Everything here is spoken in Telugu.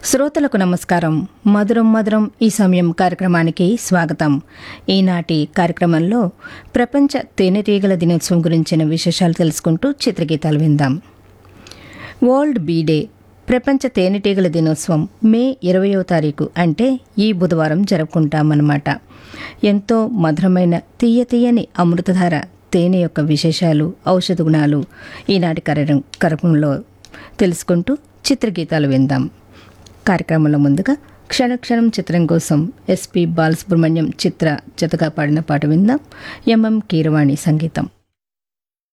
శ్రోతలకు నమస్కారం మధురం మధురం ఈ సమయం కార్యక్రమానికి స్వాగతం ఈనాటి కార్యక్రమంలో ప్రపంచ తేనెటీగల దినోత్సవం గురించిన విశేషాలు తెలుసుకుంటూ చిత్రగీతాలు విందాం వరల్డ్ బీ డే ప్రపంచ తేనెటీగల దినోత్సవం మే ఇరవయో తారీఖు అంటే ఈ బుధవారం జరుపుకుంటామన్నమాట ఎంతో మధురమైన తీయ తీయని అమృతధార తేనె యొక్క విశేషాలు ఔషధ గుణాలు ఈనాటి కార్య కార్యక్రమంలో తెలుసుకుంటూ చిత్రగీతాలు విందాం కార్యక్రమంలో ముందుగా క్షణక్షణం చిత్రం కోసం ఎస్పి బాలసుబ్రహ్మణ్యం చిత్ర జతగా పాడిన పాట విందాం ఎంఎం కీరవాణి సంగీతం